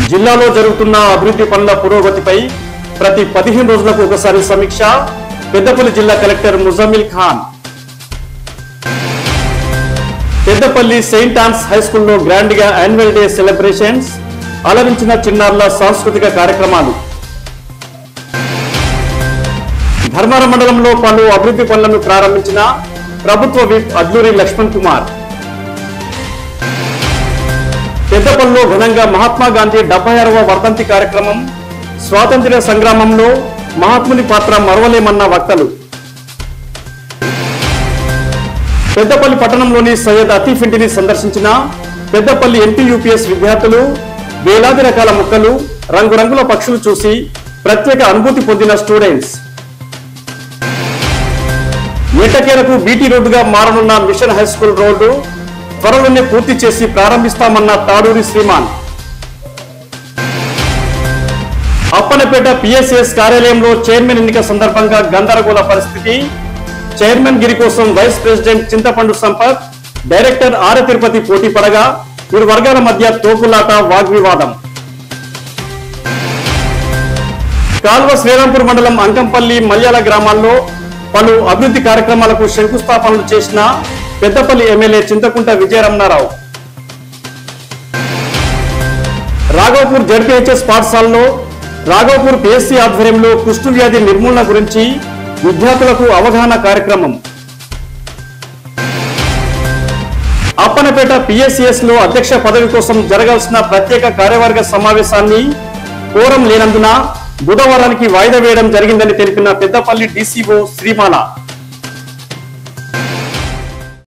జిల్లాలో జరుగుతున్న అభివృద్ధి పనుల పురోగతిపై ప్రతి పదిహేను రోజులకు ఒకసారి సమీక్ష పెద్దపల్లి జిల్లా collector Muzammil Khan Peddapalli Saint Ann's high స్కూల్లో గ్రాండ్ గా యాన్యువల్ డే సెలబ్రేషన్స్ అలరించిన చిన్నారుల సాంస్కృతిక కార్యక్రమాలు ధర్మారం మండలంలో పలు అభివృద్ధి పనులను ప్రారంభించిన ప్రభుత్వ విప్ అడ్లూరి లక్ష్మణ్ కుమార్ పెద్దపల్లిలో ఘనంగా మహాత్మా గాంధీ డెబ్బై ఆరవ వర్ధంతి కార్యక్రమం స్వాతంత్ర్య సంగ్రామంలో మహాత్ముని పాత్ర మరవలేమన్న వక్తలు పెద్దపల్లి పట్టణంలోని సయ్యద్ అతీఫ్ ఇంటిని సందర్శించిన పెద్దపల్లి ఎంపీ యూపీఎస్ విద్యార్థులు వేలాది రకాల మొక్కలు రంగురంగుల పక్షులు చూసి ప్రత్యేక అనుభూతి పొందిన స్టూడెంట్స్ ఏటకేరకు బీటీ రోడ్డుగా మారనున్న మిషన్ హై స్కూల్ రోడ్డు త్వరలోనే పూర్తి చేసి ప్రారంభిస్తామన్న తాడూరి శ్రీమాన్ అప్పనపేట పిఎస్ఎస్ కార్యాలయంలో చైర్మన్ ఎన్నిక సందర్భంగా గందరగోళ పరిస్థితి చైర్మన్ గిరి కోసం వైస్ ప్రెసిడెంట్ చింతపండు సంపత్ డైరెక్టర్ ఆర తిరుపతి పోటీ పడగా ఇరు వర్గాల మధ్య తోపులాట వాగ్వివాదం కాల్వ శ్రీరాంపూర్ మండలం అంకంపల్లి మల్యాల గ్రామాల్లో పలు అభివృద్ధి కార్యక్రమాలకు శంకుస్థాపనలు చేసిన పెద్దపల్లి ఎమ్మెల్యే చింతకుంట విజయరమణారావు రాఘవపూర్ జడ్పీహెచ్ఎస్ పాఠశాలలో రాఘవపూర్ పిఎస్సి ఆధ్వర్యంలో కుష్టు వ్యాధి నిర్మూలన గురించి విద్యార్థులకు అవగాహన కార్యక్రమం అప్పనపేట పిఎస్సిఎస్ లో అధ్యక్ష పదవి కోసం జరగాల్సిన ప్రత్యేక కార్యవర్గ సమావేశాన్ని కోరం లేనందున బుధవారానికి వాయిదా వేయడం జరిగిందని తెలిపిన పెద్దపల్లి డీసీఓ శ్రీమాల